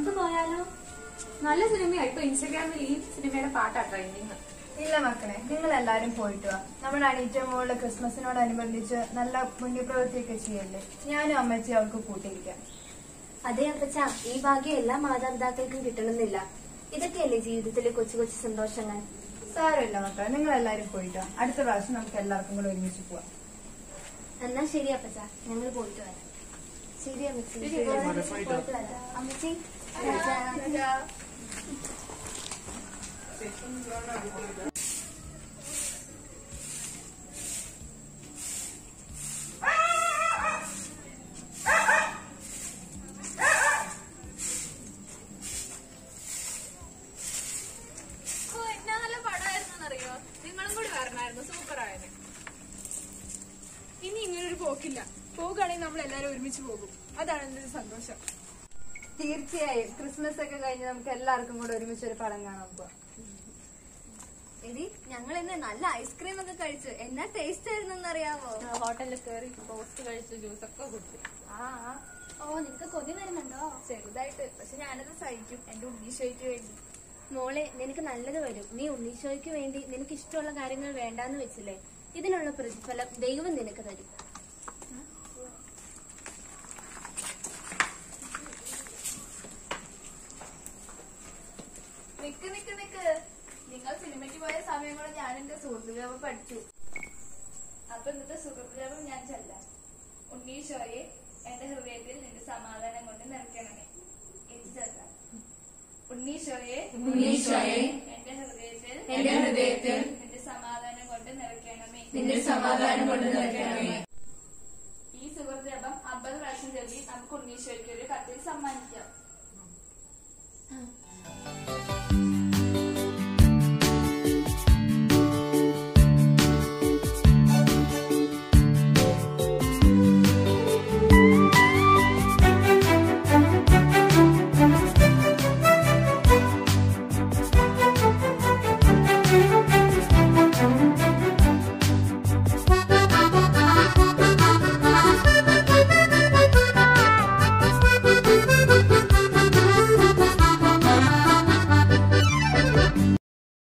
നമുക്ക് പോയാലോ നല്ല സിനിമയാ ഇപ്പൊ ഇൻസ്റ്റാഗ്രാമിൽ ഈ സിനിമയുടെ പാട്ടാ ട്രെൻഡിങ് ഇല്ല മക്കളെ നിങ്ങൾ എല്ലാരും പോയിട്ട് വാ നമ്മുടെ അനീറ്റ മോളുടെ ക്രിസ്മസിനോടനുബന്ധിച്ച് നല്ല പുണ്യപ്രവൃത്തിയൊക്കെ ചെയ്യല്ലേ ഞാനും അമ്മച്ചി അവൾക്ക് കൂട്ടിയിരിക്കാം അതെ അപ്പച്ച ഈ ഭാഗ്യം എല്ലാ മാതാപിതാക്കൾക്കും കിട്ടണമെന്നില്ല ഇതൊക്കെയല്ലേ ജീവിതത്തിലെ കൊച്ചു കൊച്ചു സന്തോഷങ്ങൾ സാരമില്ല മക്കളെ നിങ്ങൾ എല്ലാരും പോയിട്ട് വാ അടുത്ത പ്രാവശ്യം നമുക്ക് എല്ലാവർക്കും കൂടെ ഒരുമിച്ച് പോവാം എന്നാ ശരി അപ്പച്ച ഞങ്ങൾ പോയിട്ട് വരാം ശരി അമ്മച്ചി പോയിട്ട് വരാം അമ്മച്ചി ടാറ്റാ. ഓ എന്നാ നല്ല പടമായിരുന്നറിയോ നിങ്ങളും കൂടി വരണമായിരുന്നു സൂപ്പർ ആയത് ഇനി ഇങ്ങനൊരു പോക്കില്ല പോകുകയാണെങ്കിൽ നമ്മൾ എല്ലാവരും ഒരുമിച്ച് പോകും അതാണ് എന്റെ ഒരു സന്തോഷം തീർച്ചയായും ക്രിസ്മസ് ഒക്കെ കഴിഞ്ഞ് നമുക്ക് എല്ലാവർക്കും കൂടെ ഒരുമിച്ച് ഒരു പടം കാണാൻ പോവാം എടി ഞങ്ങൾ ഇന്ന് നല്ല ഐസ്ക്രീം ഒക്കെ കഴിച്ചു എന്നാ ടേസ്റ്റ് ആയിരുന്നെന്ന് അറിയാമോ ഹോട്ടലിൽ കയറി ടോസ്റ്റ് കഴിച്ച് ജ്യൂസ് ഒക്കെ കുടിച്ചു ആ ആ. ഓ നിനക്ക് കൊതി വരുന്നുണ്ടോ ചെറുതായിട്ട് പക്ഷെ ഞാനത് സഹിക്കും എന്റെ ഉണ്ണീശോയ്ക്ക് വേണ്ടി മോളെ നിനക്ക് നല്ലത് വരും നീ ഉണ്ണീശോയ്ക്ക് വേണ്ടി നിനക്ക് ഇഷ്ടമുള്ള കാര്യങ്ങൾ വേണ്ടാന്ന് വെച്ചില്ലേ ഇതിനുള്ള പ്രതിഫലം ദൈവം നിനക്ക് തരും നിക്ക് നിക്ക് നിക്ക് നിങ്ങൾ സിനിമയ്ക്ക് പോയ സമയം കൂടെ ഞാൻ എന്റെ സുഹൃത്തുജാപം പഠിച്ചു അപ്പൊ ഇന്നത്തെ സുഹൃത്തുജാപം ഞാൻ ചെല്ലാം ഉണ്ണീശോയെ എന്റെ ഹൃദയത്തിൽ നിന്റെ സമാധാനം കൊണ്ട് നിറയ്ക്കണമേ ഇത് ചെല്ലാം ഉണ്ണീശോയെ ഉണ്ണീശോയെ എന്റെ ഹൃദയത്തിൽ എന്റെ ഹൃദയത്തിൽ നിന്റെ സമാധാനം കൊണ്ട് നിറയ്ക്കണമേ നിന്റെ സമാധാനം കൊണ്ട് നിറയ്ക്കണമേ ഈ സുഹൃത്തുജാപം അമ്പത് പ്രാവശ്യം ചൊല്ലി നമുക്ക് ഉണ്ണീശോയ്ക്ക് ഒരു കത്തിൽ സമ്മാനിക്കാം